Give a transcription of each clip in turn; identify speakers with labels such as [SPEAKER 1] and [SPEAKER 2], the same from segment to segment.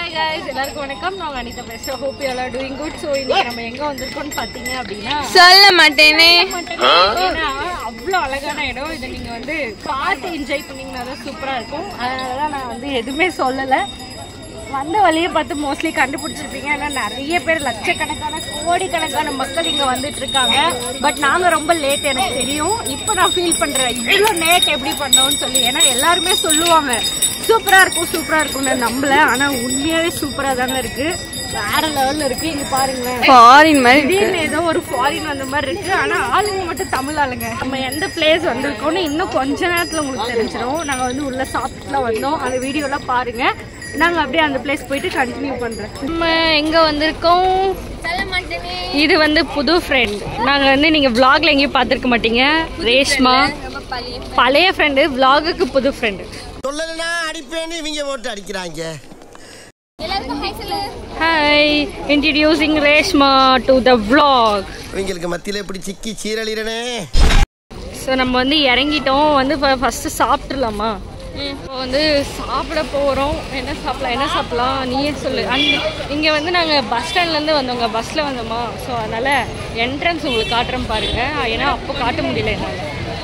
[SPEAKER 1] Hi guys எல்லாருக்கும் வணக்கம் நான் அனிதா பேசுறேன் hope you are doing good so இன்னைக்கு நம்ம எங்க வந்திருக்கோம்னு பாத்தீங்க அப்படின்னா
[SPEAKER 2] சொல்ல மாட்டேனே
[SPEAKER 1] ஏன்னா அவ்வளோ அழகான இடம் இதை நீங்க வந்து பார்த்து என்ஜாய் பண்ணீங்கன்னா தான் சூப்பரா இருக்கும் அதனால தான் நான் வந்து எதுவுமே சொல்லலை வந்த வழியை பார்த்து மோஸ்ட்லி கண்டுபிடிச்சிருப்பீங்க ஏன்னா நிறைய பேர் லட்சக்கணக்கான கோடிக்கணக்கான மக்கள் இங்க வந்துட்டு இருக்காங்க பட் நாங்க ரொம்ப லேட் எனக்கு தெரியும் இப்போ நான் ஃபீல் பண்றேன் இவ்வளோ லேட் எப்படி பண்ணோம்னு சொல்லி ஏன்னா எல்லாருமே சொல்லுவாங்க சூப்பரா இருக்கும் சூப்பரா இருக்கும்னு நம்பல ஆனா உண்மையாவே சூப்பரா தாங்க இருக்கு வேற லெவல்ல இருக்கு இங்க பாருங்களேன்
[SPEAKER 2] ஃபாரின் மாதிரி
[SPEAKER 1] திடீர்னு ஏதோ ஒரு ஃபாரின் வந்த மாதிரி இருக்கு ஆனா ஆளுங்க மட்டும் தமிழ் ஆளுங்க நம்ம எந்த பிளேஸ் வந்திருக்கோம்னு இன்னும் கொஞ்ச நேரத்துல உங்களுக்கு தெரிஞ்சிடும் நாங்க வந்து உள்ள சாப்பிட்டுலாம் வந்தோம் அந்த வீடியோலாம் பாருங்க நாங்க அப்படியே அந்த பிளேஸ் போயிட்டு கண்டினியூ பண்றோம் நம்ம எங்க வந்திருக்கோம்
[SPEAKER 2] சொல்ல மாட்டேனே
[SPEAKER 1] இது வந்து புது ஃப்ரெண்ட் நாங்க வந்து நீங்க vlogல எங்கேயும் பார்த்திருக்க மாட்டீங்க ரேஷ்மா
[SPEAKER 2] ரொம்ப பழைய
[SPEAKER 1] பழைய ஃப்ரெண்டு vlogக்கு புது ஃப்ரெண்டு
[SPEAKER 3] சொல்லலைன்னா அடிப்பேன்னு இவங்க போட்டு அடிக்கிறாங்க
[SPEAKER 2] எல்லாருக்கும் ஹாய் சொல்லு
[SPEAKER 1] hi introducing Reshma to the vlog
[SPEAKER 3] இவங்களுக்கு மத்தியில இப்படி சிக்கி சீரழிறனே
[SPEAKER 1] ஸோ நம்ம வந்து இறங்கிட்டோம் வந்து இப்போ ஃபஸ்ட்டு சாப்பிட்றலாமா இப்போ வந்து சாப்பிட போகிறோம் என்ன சாப்பிடலாம் என்ன சாப்பிடலாம் நீயே சொல்லு அண்ட் இங்கே வந்து நாங்கள் பஸ் ஸ்டாண்ட்லேருந்து வந்தோங்க பஸ்ஸில் வந்தோமா ஸோ அதனால் என்ட்ரன்ஸ் உங்களுக்கு காட்டுறேன் பாருங்க ஏன்னா அப்போ காட்ட முடியல என்னால்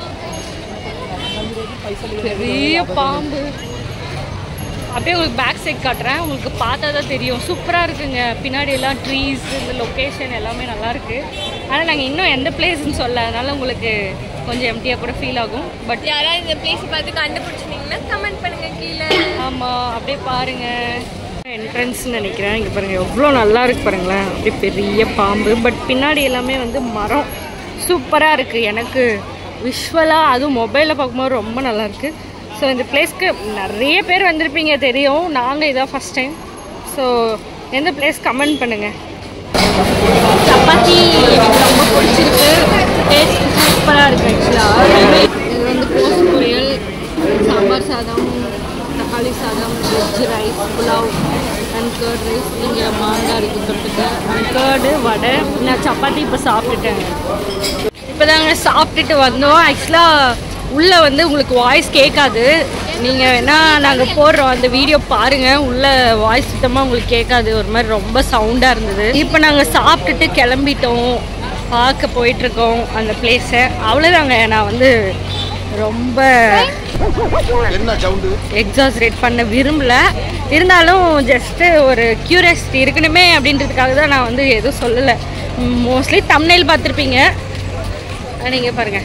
[SPEAKER 1] பெரிய பாம்பு அப்படியே உங்களுக்கு பேக் சைட் காட்டுறேன் உங்களுக்கு பார்த்தா தான் தெரியும் சூப்பராக இருக்குங்க பின்னாடி எல்லாம் ட்ரீஸ் இந்த லொக்கேஷன் எல்லாமே நல்லா இருக்கு ஆனால் நாங்கள் இன்னும் எந்த பிளேஸ்னு சொல்ல அதனால உங்களுக்கு கொஞ்சம் எம்டியாக கூட ஃபீல் ஆகும் பட்
[SPEAKER 2] யாராவது இந்த பிளேஸ் பார்த்து கண்டுபிடிச்சிருந்தீங்கன்னா கமெண்ட் பண்ணுங்க கீழே
[SPEAKER 1] ஆமாம் அப்படியே பாருங்க என்ட்ரன்ஸ்னு நினைக்கிறேன் இங்கே பாருங்கள் எவ்வளோ நல்லா இருக்கு பாருங்களேன் அப்படியே பெரிய பாம்பு பட் பின்னாடி எல்லாமே வந்து மரம் சூப்பராக இருக்குது எனக்கு விஷுவலாக அதுவும் மொபைலில் பார்க்கும்போது ரொம்ப நல்லா இருக்கு ஸோ இந்த பிளேஸ்க்கு நிறைய பேர் வந்திருப்பீங்க தெரியும் நாங்கள் இதான் ஃபஸ்ட் டைம் ஸோ எந்த பிளேஸ் கமெண்ட் பண்ணுங்கள் சப்பாத்தி எனக்கு ரொம்ப பிடிச்சிருக்கு டேஸ்ட் சூப்பராக இருக்குது ஆக்சுவலாக இது வந்து கோஸ் பொரியல் சாம்பார் சாதம் தக்காளி சாதம் veg rice pulao and curd rice இங்கே மாங்காய் இருக்குது தொட்டுக்க அண்ட் கர்டு வடை நான் சப்பாத்தி இப்போ சாப்பிட்டுட்டேன் இப்போ தாங்க சாப்பிட்டுட்டு வந்தோம் ஆக்சுவலாக உள்ளே வந்து உங்களுக்கு வாய்ஸ் கேட்காது நீங்கள் வேணா நாங்கள் போடுறோம் அந்த வீடியோ பாருங்கள் உள்ள வாய்ஸ் சுத்தமாக உங்களுக்கு கேட்காது ஒரு மாதிரி ரொம்ப சவுண்டாக இருந்தது இப்போ நாங்கள் சாப்பிட்டுட்டு கிளம்பிட்டோம் பார்க்க போயிட்டுருக்கோம் அந்த பிளேஸை அவ்வளோதாங்க நான் வந்து ரொம்ப
[SPEAKER 3] என்ன சவுண்டு
[SPEAKER 1] எக்ஸாஸ்ரேட் பண்ண விரும்பல இருந்தாலும் ஜஸ்ட்டு ஒரு க்யூரியாசிட்டி இருக்கணுமே அப்படின்றதுக்காக தான் நான் வந்து எதுவும் சொல்லலை மோஸ்ட்லி தம்னைல் பார்த்துருப்பீங்க நீங்கள் பாருங்க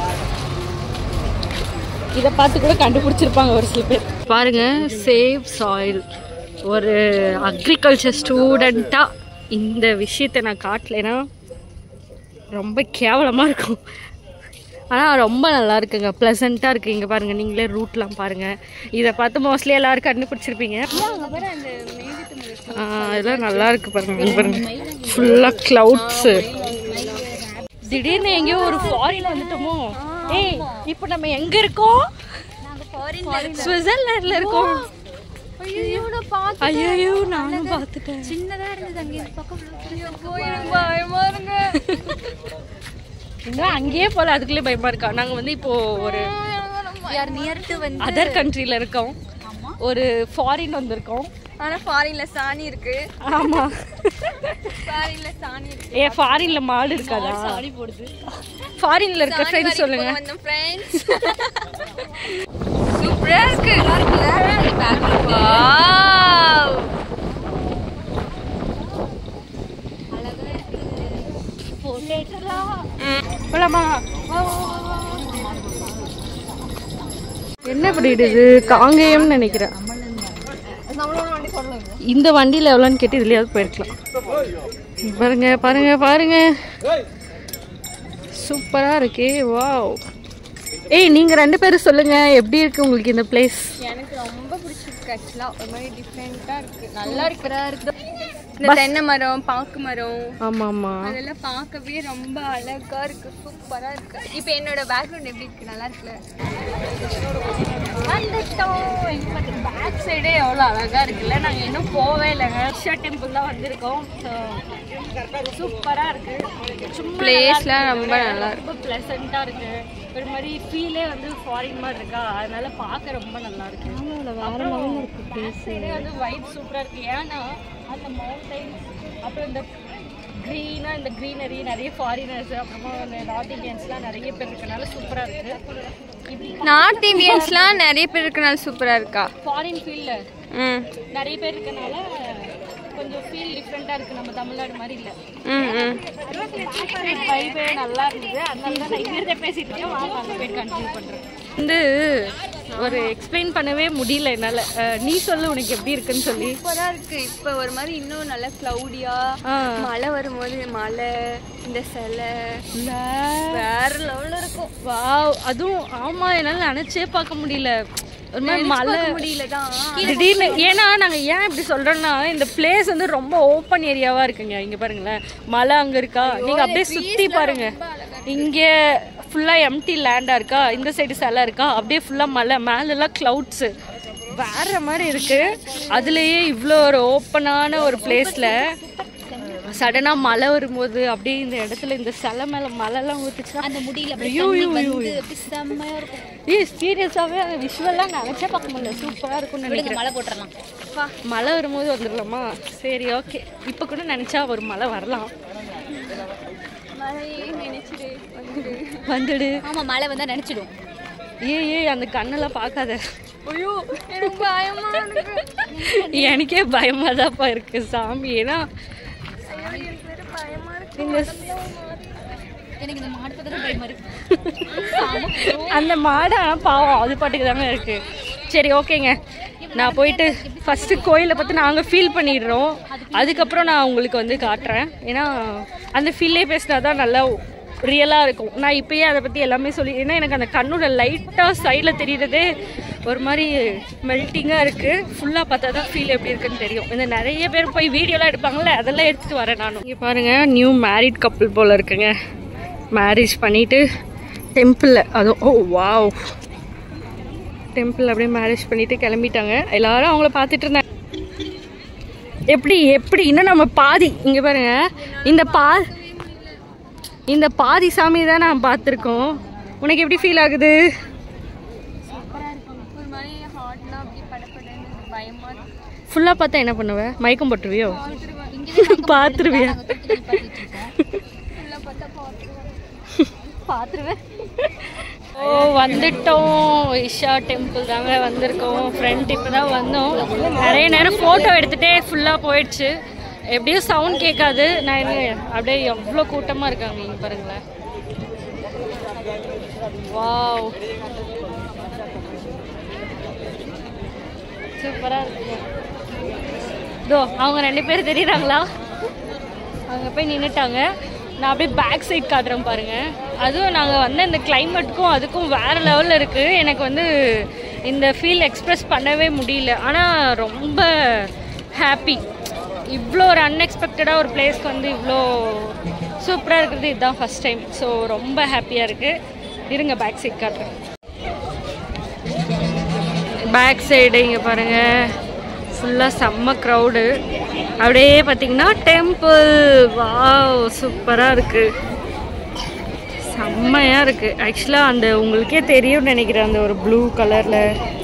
[SPEAKER 1] இதை பார்த்து கூட கண்டுபிடிச்சிருப்பாங்க ஒரு சில பேர் பாருங்க சேவ் சாயில் ஒரு அக்ரிகல்ச்சர் ஸ்டூடெண்ட்டாக இந்த விஷயத்தை நான் காட்டலைன்னா ரொம்ப கேவலமாக இருக்கும் ஆனால் ரொம்ப நல்லா இருக்குங்க ப்ளசண்ட்டாக இருக்குது இங்கே பாருங்கள் நீங்களே ரூட்லாம் பாருங்கள் இதை பார்த்து மோஸ்ட்லி எல்லாரும் கண்டுபிடிச்சிருப்பீங்க ஆ, இதெல்லாம் நல்லா இருக்கு பாருங்க இங்க பாருங்க ஃபுல்லாக க்ளவுட்ஸு திடீர்னு எங்கேயோ ஒரு ஃபாரின் வந்துட்டோமோ ஏய் இப்போ நம்ம எங்கே இருக்கோம் சுவிட்சர்லாண்டில் இருக்கோம்
[SPEAKER 2] ஐயோ நான் பார்த்து
[SPEAKER 1] ஐயோ நானும் பார்த்துட்டேன்
[SPEAKER 2] சின்னதா இருந்தது அங்கே பக்கம் பயமா இருங்க
[SPEAKER 1] இன்னும் அங்கேயே போல அதுக்குள்ளே பயமா இருக்கா நாங்கள் வந்து இப்போ ஒரு
[SPEAKER 2] யார் நியர் டு வந்து
[SPEAKER 1] அதர் கண்ட்ரியில் இருக்கோம் ஒரு ஃபாரின் வந்திருக்கோம்
[SPEAKER 2] ஆனா ஃபாரின்ல சாணி இருக்கு
[SPEAKER 1] ஆமா
[SPEAKER 2] ஃபாரின்ல சாணி இருக்கு
[SPEAKER 1] ஏ ஃபாரின்ல மாடு இருக்காதா சாணி போடுது ஃபாரின்ல இருக்க ஃப்ரெண்ட்ஸ் சொல்லுங்க
[SPEAKER 2] வந்தோம் ஃப்ரெண்ட்ஸ் சூப்பரா இருக்கு நல்லா இருக்குல்ல வாவ்
[SPEAKER 1] போலாமா என்ன பண்ணிடுது காங்கேயம்னு நினைக்கிறேன் இந்த வண்டியில் எவ்வளோன்னு கேட்டு இதுலயாவது போயிருக்கலாம் பாருங்க பாருங்க பாருங்க சூப்பரா இருக்கே வாவ் ஏய் நீங்க ரெண்டு பேரும் சொல்லுங்க எப்படி இருக்கு உங்களுக்கு இந்த பிளேஸ்
[SPEAKER 2] எனக்கு ரொம்ப பிடிச்சிருக்கு ஆக்சுவலா ஒரு மாதிரி டிஃப்ரெண்டா இருக்கு நல்லா இருக்குறா இருக்கு இந்த தென்னை மரம் பாக்கு மரம்
[SPEAKER 1] ஆமா ஆமா
[SPEAKER 2] அதெல்லாம் பார்க்கவே ரொம்ப அழகா இருக்கு சூப்பரா இருக்கு இப்போ என்னோட பேக்ரவுண்ட் எப்படி இருக்கு நல்லா இருக்குல்ல
[SPEAKER 1] பேக் சைடே எவ்வளோ அழகா இருக்குல்ல நாங்க இன்னும் போவே இல்லைங்க ஷா டெம்பிள் தான் வந்திருக்கோம் சூப்பரா இருக்கு சும்மா
[SPEAKER 2] Place
[SPEAKER 1] நல்லா
[SPEAKER 2] லாம்
[SPEAKER 1] இருக்கு.
[SPEAKER 2] ரொம்ப நல்லா
[SPEAKER 1] ரொம்ப பிளசண்டா இருக்கு ஒரு மாதிரி ஃபீலே வந்து ஃபாரின் மாதிரி இருக்கா அதனால பார்க்க ரொம்ப நல்லா இருக்கு அப்புறம் சைடே வந்து வைப் சூப்பரா இருக்கு ஏன்னா அந்த மவுண்டைன்ஸ் அப்புறம் இந்த க்ரீனா இந்த க்ரீனரி நிறைய ஃபாரினர்ஸ் அப்புறமா அந்த நார்த் இந்தியன்ஸ்லாம் நிறைய பேர் இருக்கனால சூப்பரா இருக்கு இப்படி
[SPEAKER 2] நார்த் இந்தியன்ஸ்லாம் நிறைய பேர் இருக்கனால சூப்பராக இருக்கா
[SPEAKER 1] ஃபாரின் ஃபீல்ல
[SPEAKER 2] ம்
[SPEAKER 1] நிறைய பேர் இருக்கனால கொஞ்சம் ஃபீல் டிஃப்ரெண்ட்டாக இருக்குது நம்ம தமிழ்நாடு மாதிரி இல்லை
[SPEAKER 2] ம் ம்
[SPEAKER 1] வைபே நல்லா இருந்தது அதனால தான் நான் இங்கிருந்தே பேசிட்டு இருக்கேன் வாங்க அங்கே போய் கண்டினியூ பண்ணுறேன் வந்து ஒரு எக்ஸ்பிளைன் பண்ணவே முடியல என்னால் நீ சொல்லு உனக்கு எப்படி இருக்குன்னு சொல்லி
[SPEAKER 2] சூப்பராக இருக்கு இப்போ ஒரு மாதிரி இன்னும் நல்லா க்ளவுடியா
[SPEAKER 1] ஆ.
[SPEAKER 2] மழை வரும்போது மழை இந்த சிலை வேற லெவலில் இருக்கும்
[SPEAKER 1] வாவ் அதுவும் ஆமா என்னால் நினச்சே பார்க்க முடியல ஒரு மாதிரி மழை
[SPEAKER 2] முடியல தான்
[SPEAKER 1] திடீர்னு ஏன்னா நாங்க ஏன் இப்படி சொல்றோம்னா இந்த பிளேஸ் வந்து ரொம்ப ஓப்பன் ஏரியாவா இருக்குங்க இங்க பாருங்களேன் மலை அங்க இருக்கா நீங்க அப்படியே சுத்தி பாருங்க இங்க ஃபுல்லா எம்டி லேண்டா இருக்கா இந்த சைடு சிலை இருக்கா அப்படியே ஃபுல்லா மலை மேல எல்லாம் கிளவுட்ஸ் வேற மாதிரி இருக்கு அதுலயே இவ்வளோ ஒரு ஓப்பனான ஒரு பிளேஸ்ல சடனா மழை வரும்போது அப்படியே இந்த இடத்துல இந்த சிலை மேல மழைலாம் ஊத்துச்சுன்னா அந்த முடியல ஐயோ ஏய் சீரியஸாவே அந்த விஷுவல்லாம் நினைச்சே பார்க்க முடியல சூப்பரா இருக்கும்னு நினைக்கிறேன் மழை போட்டுறலாம் மழை வரும்போது வந்துடலாமா சரி ஓகே இப்போ கூட நினைச்சா ஒரு மழை வரலாம்
[SPEAKER 2] மழையே நினைச்சிடு வந்துடு
[SPEAKER 1] வந்துடு
[SPEAKER 4] ஆமா மழை வந்தா நினைச்சிடும்
[SPEAKER 1] ஏய் ஏய் அந்த கண்ணெல்லாம் பார்க்காத
[SPEAKER 2] ஐயோ எனக்கு பயமா இருக்கு
[SPEAKER 1] எனக்கே பயமா தான்ப்பா இருக்கு சாமி ஏன்னா இந்த
[SPEAKER 4] எனக்கு இந்த மாடு பார்த்தா பயமா இருக்கு
[SPEAKER 1] அந்த மாடு ஆனால் பாவம் அது பாட்டுக்கு தாங்க இருக்கு சரி ஓகேங்க நான் போயிட்டு ஃபர்ஸ்ட் கோயிலை பற்றி நாங்கள் ஃபீல் பண்ணிடுறோம் அதுக்கப்புறம் நான் உங்களுக்கு வந்து காட்டுறேன் ஏன்னா அந்த ஃபீல்லே பேசினா தான் நல்லா ரியலாக இருக்கும் நான் இப்பயே அதை பற்றி எல்லாமே சொல்லி ஏன்னா எனக்கு அந்த கண்ணோட லைட்டாக சைடில் தெரியுறதே ஒரு மாதிரி மெல்ட்டிங்காக இருக்குது ஃபுல்லாக பார்த்தா தான் ஃபீல் எப்படி இருக்குன்னு தெரியும் இந்த நிறைய பேர் போய் வீடியோலாம் எடுப்பாங்கல்ல அதெல்லாம் எடுத்துகிட்டு வரேன் நானும் இங்கே பாருங்கள் நியூ மேரிட் கப்புள் போல் இருக்குங்க மேரேஜ் பண்ணிவிட்டு டெம்பிளில் அதுவும் ஓ வாவ் டெம்பிள் அப்படியே மேரேஜ் பண்ணிட்டு கிளம்பிட்டாங்க எல்லாரும் அவங்கள பார்த்துட்டு இருந்தாங்க எப்படி எப்படி இன்னும் நம்ம பாதி இங்கே பாருங்க இந்த பா இந்த பாதி சாமி தான் நான் பார்த்துருக்கோம் உனக்கு எப்படி ஃபீல் ஆகுது
[SPEAKER 2] ஒரு மாதிரி ஹார்ட்லாம் அப்படி படப்படன்னு பயமா இருக்கு
[SPEAKER 1] ஃபுல்லாக பார்த்தா என்ன பண்ணுவ மயக்கம் போட்டுருவியோ பார்த்துருவியா
[SPEAKER 2] ஃபுல்லாக பார்த்தா பார்த்துருவேன்
[SPEAKER 1] பார்த்துருவேன் ஓ வந்துட்டோம் இஷா டெம்பிள் தாங்க வந்திருக்கோம் ஃப்ரெண்ட் இப்போ தான் வந்தோம் நிறைய நேரம் ஃபோட்டோ எடுத்துகிட்டே ஃபுல்லாக போயிடுச்சு எப்படியும் சவுண்ட் கேட்காது நான் என்ன அப்படியே எவ்வளோ கூட்டமாக இருக்காங்க இங்கே பாருங்களேன் வாவ் சூப்பராக இருக்குங்க இதோ அவங்க ரெண்டு பேர் தெரியுறாங்களா அங்கே போய் நின்றுட்டாங்க நான் அப்படியே பேக் சைட் காட்டுறேன் பாருங்க அதுவும் நாங்கள் வந்து இந்த கிளைமேட்டுக்கும் அதுக்கும் வேறு லெவலில் இருக்குது எனக்கு வந்து இந்த ஃபீல் எக்ஸ்ப்ரெஸ் பண்ணவே முடியல ஆனால் ரொம்ப ஹாப்பி இவ்வளோ ஒரு அன்எக்ஸ்பெக்டடாக ஒரு பிளேஸ்க்கு வந்து இவ்வளோ சூப்பராக இருக்கிறது இதுதான் ஃபஸ்ட் டைம் ஸோ ரொம்ப ஹாப்பியாக இருக்குது இருங்க பேக் சைட் காட்டுறேன் பேக் சைடு இங்கே பாருங்கள் ஃபுல்லாக செம்ம க்ரௌடு அப்படியே பார்த்தீங்கன்னா டெம்பிள் வாவ் சூப்பராக இருக்குது செம்மையாக இருக்குது ஆக்சுவலாக அந்த உங்களுக்கே தெரியும்னு நினைக்கிறேன் அந்த ஒரு ப்ளூ கலரில்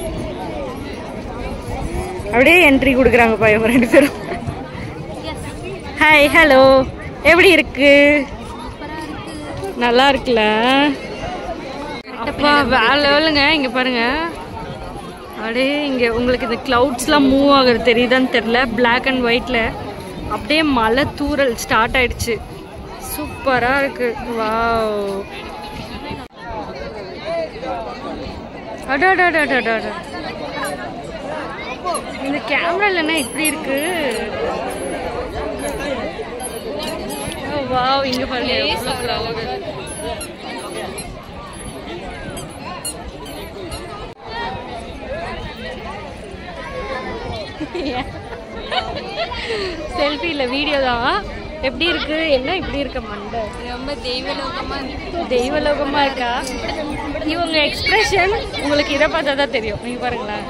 [SPEAKER 1] அப்படியே என்ட்ரி கொடுக்குறாங்கப்பா இவங்க ரெண்டு பேரும் ஹாய் ஹலோ எப்படி இருக்கு நல்லா இருக்குல்ல அப்பா வேற லெவலுங்க இங்கே பாருங்க அப்படியே இங்கே உங்களுக்கு இந்த க்ளவுட்ஸ்லாம் மூவ் ஆகுறது தெரியுதான்னு தெரில Black அண்ட் ஒயிட்டில் அப்படியே மழை தூறல் ஸ்டார்ட் ஆயிடுச்சு சூப்பராக இருக்கு வாவ் அடாடாடாடாடா இந்த கேமரால என்ன இப்படி இருக்கு வாவ் இங்க பாருங்க எவ்வளவு crowd. செல்ஃபி இல்லை வீடியோ தான் எப்படி இருக்கு என்ன இப்படி இருக்க மண்டை
[SPEAKER 2] ரொம்ப தெய்வலோகமா இருக்கு
[SPEAKER 1] தெய்வலோகமா இருக்கா இவங்க எக்ஸ்பிரஷன் உங்களுக்கு இதை பார்த்தா தான் தெரியும் நீங்க பாருங்களேன்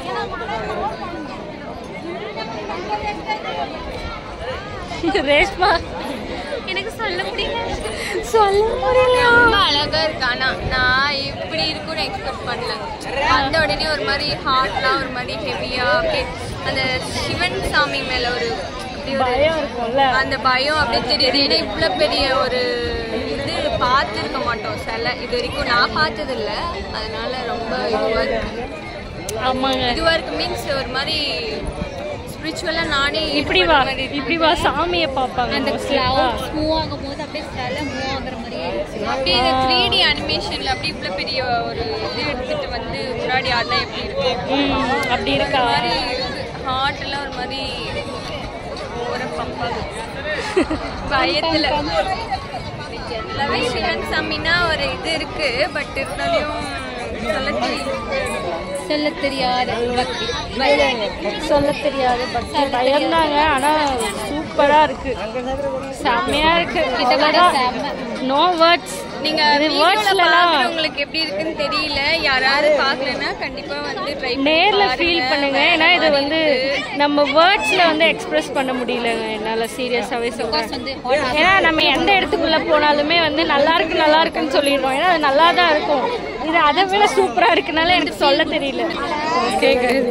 [SPEAKER 1] ரேஷ்மா
[SPEAKER 2] எனக்கு
[SPEAKER 4] சொல்ல முடியல
[SPEAKER 1] சொல்ல முடியலையா
[SPEAKER 2] ரொம்ப அழகா இருக்கு ஆனா நான் இப்படி இருக்கும்னு எக்ஸ்பெக்ட் பண்ணல வந்த உடனே ஒரு மாதிரி ஹார்ட்லாம் ஒரு மாதிரி ஹெவியா அப்படியே அந்த சிவன் சாமி மேல ஒரு அப்படி ஒரு
[SPEAKER 1] பயம் இருக்கும்ல
[SPEAKER 2] அந்த பயம் அப்படியே தெரியுது ஏன்னா இவ்வளோ பெரிய ஒரு இது பார்த்துருக்க மாட்டோம் சிலை இது வரைக்கும் நான் பார்த்தது இல்ல அதனால ரொம்ப இதுவாக இருக்கு
[SPEAKER 1] ஆமாங்க
[SPEAKER 2] இதுவாக இருக்கு மீன்ஸ் ஒரு மாதிரி ஸ்பிரிச்சுவலாக நானே
[SPEAKER 1] இப்படி வா இப்படி வா சாமியை பார்ப்பாங்க
[SPEAKER 4] அந்த
[SPEAKER 1] mostly.
[SPEAKER 4] கிளவுட் மூவ் ஆகும் போது அப்படியே சில மூவ் ஆகுற மாதிரியே இருக்கு
[SPEAKER 2] அப்படியே இந்த த்ரீ டி அனிமேஷன்ல அப்படி இவ்வளோ பெரிய ஒரு இது எடுத்துட்டு வந்து முன்னாடி ஆடினா எப்படி இருக்கு
[SPEAKER 1] ம், அப்படி இருக்கா
[SPEAKER 2] ஒரு மாதிரி ஹார்ட் எல்லாம் ஒரு மாதிரி ஓர பம்பாங்க பயத்துல எல்லாமே சிவன் சாமினா ஒரு இது இருக்கு பட் இருந்தாலும் சொல்ல தெரியும்
[SPEAKER 4] சொல்ல தெரியாத பக்தி
[SPEAKER 1] சொல்ல தெரியாது பட் பயந்தாங்க ஆனா சூப்பரா இருக்கு செம்மையா இருக்கு நோ வேர்ட்ஸ்
[SPEAKER 2] நீங்க
[SPEAKER 1] இது
[SPEAKER 2] வீடியோல
[SPEAKER 1] வேர்ட்ஸ்லாம்
[SPEAKER 2] பாக்குறவங்களுக்கு எப்படி இருக்குன்னு தெரியல யாராவது பாக்கலன்னா கண்டிப்பா வந்து ட்ரை
[SPEAKER 1] நேர்ல ஃபீல் பண்ணுங்க ஏன்னா இது வந்து நம்ம வேர்ட்ஸ்ல வந்து எக்ஸ்பிரஸ் பண்ண முடியலங்க என்னால சீரியஸாவே சொல்றேன்
[SPEAKER 4] வந்து
[SPEAKER 1] ஏன்னா நம்ம எந்த இடத்துக்குள்ள போனாலுமே வந்து நல்லா இருக்கு நல்லா இருக்குன்னு சொல்லிடுறோம் ஏன்னா அது நல்லா தான் இருக்கும் இது அதை விட சூப்பரா இருக்குனால எனக்கு சொல்ல தெரியல ஓகே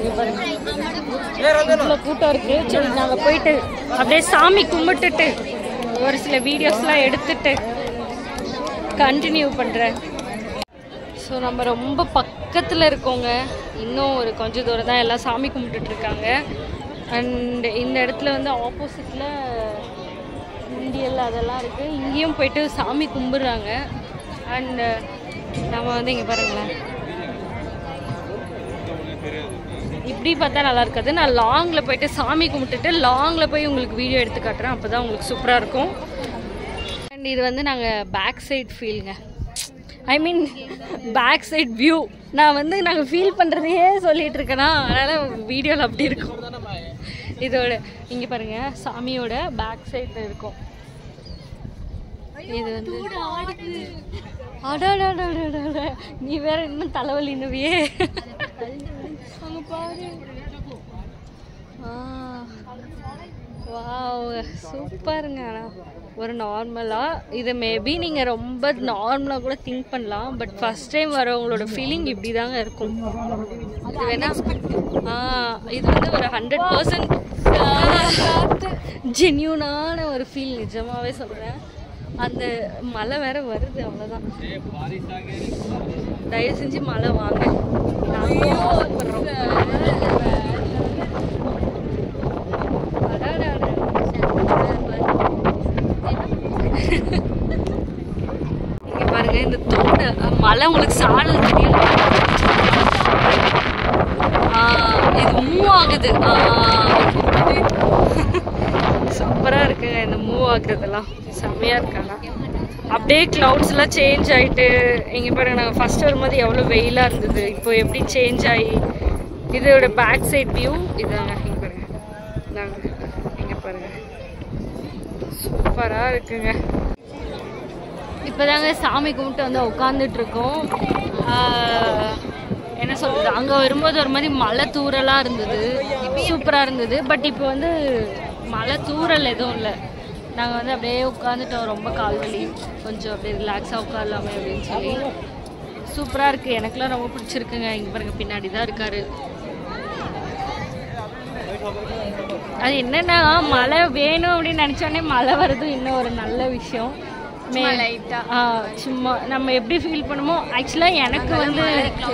[SPEAKER 1] இவ்வளோ கூட்டம் இருக்கு சரி நாங்க போயிட்டு அப்படியே சாமி கும்பிட்டுட்டு ஒரு சில வீடியோஸ்லாம் எடுத்துட்டு கண்டினியூ பண்றேன் ஸோ நம்ம ரொம்ப பக்கத்தில் இருக்கோங்க இன்னும் ஒரு கொஞ்ச தூரம் தான் எல்லாம் சாமி கும்பிட்டுட்டு இருக்காங்க அண்ட் இந்த இடத்துல வந்து ஆப்போசிட்டில் உண்டியல் அதெல்லாம் இருக்குது இங்கேயும் போயிட்டு சாமி கும்பிடுறாங்க அண்ட் நம்ம வந்து இங்கே பாருங்களேன் இப்படி பார்த்தா நல்லா இருக்காது நான் லாங்கில் போயிட்டு சாமி கும்பிட்டுட்டு லாங்கில் போய் உங்களுக்கு வீடியோ எடுத்து காட்டுறேன் அப்போ தான் உங்களுக்கு சூப்பராக இருக்கும் அண்ட் இது வந்து நாங்கள் பேக் சைட் ஃபீலுங்க I mean back side view நான் வந்து நாங்கள் ஃபீல் பண்ணுறதையே சொல்லிட்டு இருக்கேனா அதனால் வீடியோவில் அப்படி இருக்கும் இதோட இங்கே பாருங்க சாமியோட பேக் சைடில் இருக்கும் இது வந்து அடாடாடாடாடா நீ வேற இன்னும் தலைவலி நவியே அங்க பாரு வாவ் சூப்பருங்க ஆனால் ஒரு நார்மலாக இது மேபி நீங்கள் ரொம்ப நார்மலாக கூட திங்க் பண்ணலாம் பட் ஃபர்ஸ்ட் டைம் வரவங்களோட ஃபீலிங் இப்படி தாங்க இருக்கும் இது வேணா ஆ இது வந்து ஒரு ஹண்ட்ரட் பர்சன்ட் ஜென்யூனான ஒரு ஃபீல் நிஜமாவே சொல்கிறேன் அந்த மழை வேற வருது அவ்வளோதான் தயவு செஞ்சு மழை வாங்க நாங்களும் ஆசைப்படுறோம் அடாடாடா. இங்க பாருங்க இந்த தோட மழை உங்களுக்கு சாரல் தெரியும் இது மூவ் ஆகுது சூப்பரா இருக்குங்க இந்த மூவ் ஆகுறதெல்லாம் செம்மையா இருக்காங்க அப்படியே கிளவுட்ஸ் எல்லாம் சேஞ்ச் ஆயிட்டு இங்க பாருங்க நாங்கள் ஃபர்ஸ்ட் வரும்போது எவ்வளோ வெயிலா இருந்தது இப்போ எப்படி சேஞ்ச் ஆகி இதோட பேக் சைட் வியூ இதாங்க இங்க பாருங்க இந்தாங்க இங்க பாருங்க சூப்பரா இருக்குங்க இப்போதாங்க சாமி கும்பிட்டு வந்து உட்காந்துட்டு இருக்கோம் ஆஹ், என்ன சொல்றது அங்கே வரும்போது ஒரு மாதிரி மழை தூறலாக இருந்தது சூப்பராக இருந்தது பட் இப்போ வந்து மழை தூறல் எதுவும் இல்லை நாங்கள் வந்து அப்படியே உட்காந்துட்டோம் ரொம்ப கால் வலி கொஞ்சம் அப்படியே ரிலாக்ஸாக உட்காரலாமே அப்படின்னு சொல்லி சூப்பராக இருக்குது எனக்குலாம் ரொம்ப பிடிச்சிருக்குங்க இங்கே பாருங்க பின்னாடி தான் இருக்காரு அது என்னன்னா மழை வேணும் அப்படின்னு நினச்சோடனே மழை வர்றது இன்னும் ஒரு நல்ல விஷயம் மே-
[SPEAKER 2] லைட்டா
[SPEAKER 1] ஆ, சும்மா நம்ம எப்படி ஃபீல் பண்ணுமோ ஆக்சுவலாக எனக்கு வந்து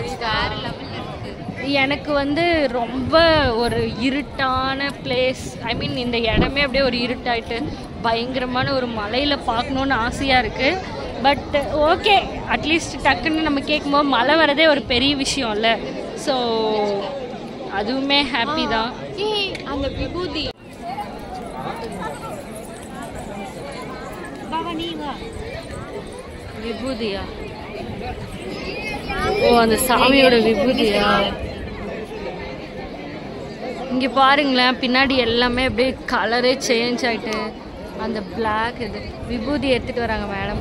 [SPEAKER 1] எனக்கு வந்து ரொம்ப ஒரு இருட்டான பிளேஸ் ஐ மீன் இந்த இடமே அப்படியே ஒரு இருட்டாயிட்டு பயங்கரமான ஒரு மலையில் பார்க்கணுன்னு ஆசையாக இருக்குது பட் ஓகே அட்லீஸ்ட் டக்குன்னு நம்ம கேட்கும்போது மழை வரதே ஒரு பெரிய விஷயம் இல்லை ஸோ அதுவுமே ஹாப்பி தான்
[SPEAKER 2] அந்த விபூதி
[SPEAKER 1] விபூதியா ஓ அந்த சாமியோட விபூதியா இங்க பாருங்களேன் பின்னாடி எல்லாமே அப்படியே கலரே சேஞ்ச் ஆயிட்டு அந்த பிளாக் இது விபூதி எடுத்துட்டு வராங்க மேடம்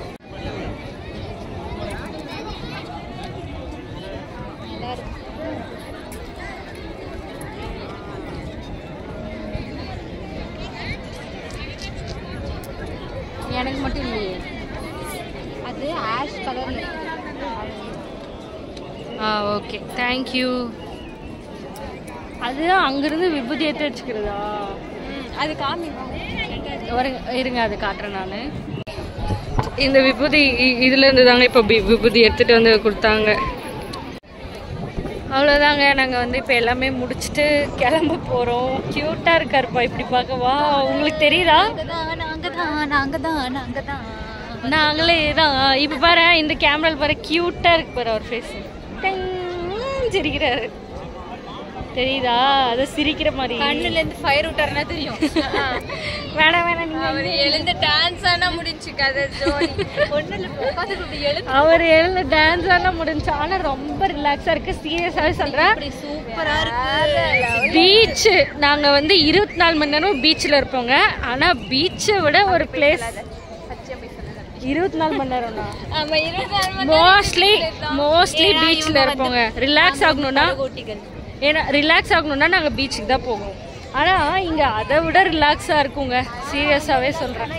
[SPEAKER 1] எனக்கு மட்டும் இல்லையே
[SPEAKER 4] அது ஆஷ் கலர்ல
[SPEAKER 1] ஆ ஓகே தேங்க்யூ அது அங்கிருந்து விபூதி எடுத்து வச்சுக்கிறதா
[SPEAKER 4] அது காமி
[SPEAKER 1] வருங்க இருங்க அது காட்டுறேன் நான் இந்த விபூதி இ- இதுல இருந்து தாங்க இப்போ பி- விபூதி எடுத்துட்டு வந்து கொடுத்தாங்க அவ்வளோதாங்க நாங்கள் வந்து இப்போ எல்லாமே முடிச்சுட்டு கிளம்ப போகிறோம் க்யூட்டாக இருக்காருப்பா இப்படி பார்க்கவா உங்களுக்கு தெரியுதா
[SPEAKER 4] நாங்க தான் நாங்க தான் நாங்க தான்
[SPEAKER 1] நாங்களே தான் இப்போ பாரு இந்த கேமரால பாரு க்யூட்டாக இருக்கு பாரு அவர் ஃபேஸ் சிரிக்கிறாரு தெரியுதா அது சிரிக்கிற மாதிரி
[SPEAKER 2] கண்ணுல இருந்து ஃபயர் விட்டாருன்னா தெரியும்
[SPEAKER 1] வேணாம் வேணாம் நீங்க
[SPEAKER 2] அவர் எழுந்து டான்ஸ் ஆனா முடிஞ்சு கதை ஜோடி ஒண்ணு இல்ல உட்காந்து இப்படி எழுந்து
[SPEAKER 1] அவர் எழுந்து டான்ஸ் எல்லாம் முடிஞ்சு ஆனா ரொம்ப ரிலாக்ஸா இருக்கு சீரியஸாவே சொல்றேன்
[SPEAKER 2] சூப்பரா இருக்கு
[SPEAKER 1] பீச் நாங்க வந்து இருபத்தி நாலு மணி நேரம் பீச்ல இருப்போங்க ஆனா பீச்சை விட ஒரு பிளேஸ் இருபத்தி நாலு மணி நேரம்னா
[SPEAKER 2] ஆமா இருபத்தி நாலு மணி
[SPEAKER 1] மோஸ்ட்லி மோஸ்ட்லி பீச்ல இருப்போங்க ரிலாக்ஸ் ஆகணும்னா ஏன்னா ரிலாக்ஸ் ஆகணும்னா நாங்க பீச்சுக்கு தான் போவோம் ஆனா இங்க அதை விட ரிலாக்ஸா இருக்குங்க சீரியஸாவே சொல்றேன்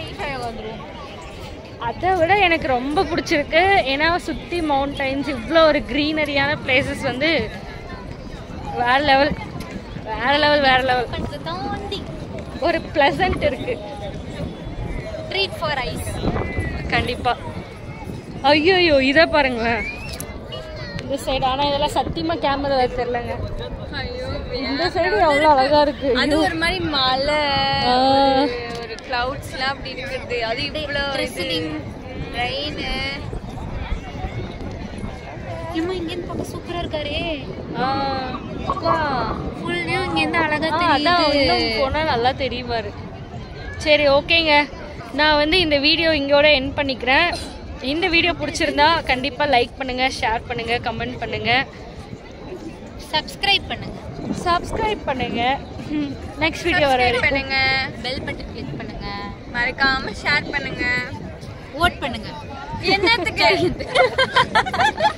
[SPEAKER 1] அதை விட எனக்கு ரொம்ப பிடிச்சிருக்கு ஏன்னா சுற்றி மவுண்டைன்ஸ் இவ்வளோ ஒரு க்ரீனரியான பிளேசஸ் வந்து வேற லெவல் வேற லெவல் வேற லெவல்
[SPEAKER 4] தாண்டி
[SPEAKER 1] ஒரு ப்ளசன்ட் இருக்கு
[SPEAKER 4] ட்ரீட் ஃபார் ஐஸ்
[SPEAKER 1] கண்டிப்பா ஐயோ இதை பாருங்களேன் இந்த சைடு ஆனா இதெல்லாம் சத்தியமா கேமரா தெரியலங்க
[SPEAKER 2] ஐயோ
[SPEAKER 1] இந்த சைடு எவ்வளோ அழகா இருக்கு
[SPEAKER 2] அது ஒரு மாதிரி மலை
[SPEAKER 1] ஆ.
[SPEAKER 2] ஒரு- ஒரு கிளவுட்ஸ்லாம் அப்படி இருக்குது அது இவ்வளோ
[SPEAKER 4] Drizzling.
[SPEAKER 2] ரெயின்
[SPEAKER 4] ஏமா இங்க இருந்து பார்க்க சூப்பரா இருக்காரே
[SPEAKER 1] ஆ, அப்பா.
[SPEAKER 4] ஃபுல் வியூ இங்க இருந்து அழகா
[SPEAKER 1] ஆ, அதான்
[SPEAKER 4] தெரியுது
[SPEAKER 1] இன்னும் போனா நல்லா தெரியுமாரு சரி ஓகேங்க நான் வந்து இந்த வீடியோ இங்கோட என் பண்ணிக்கிறேன் இந்த வீடியோ பிடிச்சிருந்தா கண்டிப்பா லைக் பண்ணுங்க ஷேர் பண்ணுங்க கமெண்ட் பண்ணுங்க
[SPEAKER 4] சப்ஸ்கிரைப் பண்ணுங்க
[SPEAKER 1] சப்ஸ்கிரைப் பண்ணுங்க நெக்ஸ்ட் வீடியோ வர வரைக்கும்
[SPEAKER 2] பண்ணுங்க
[SPEAKER 4] பெல் பட்டன் கிளிக் பண்ணுங்க
[SPEAKER 2] மறக்காம ஷேர் பண்ணுங்க
[SPEAKER 4] ஓட் பண்ணுங்க
[SPEAKER 2] என்னத்துக்கு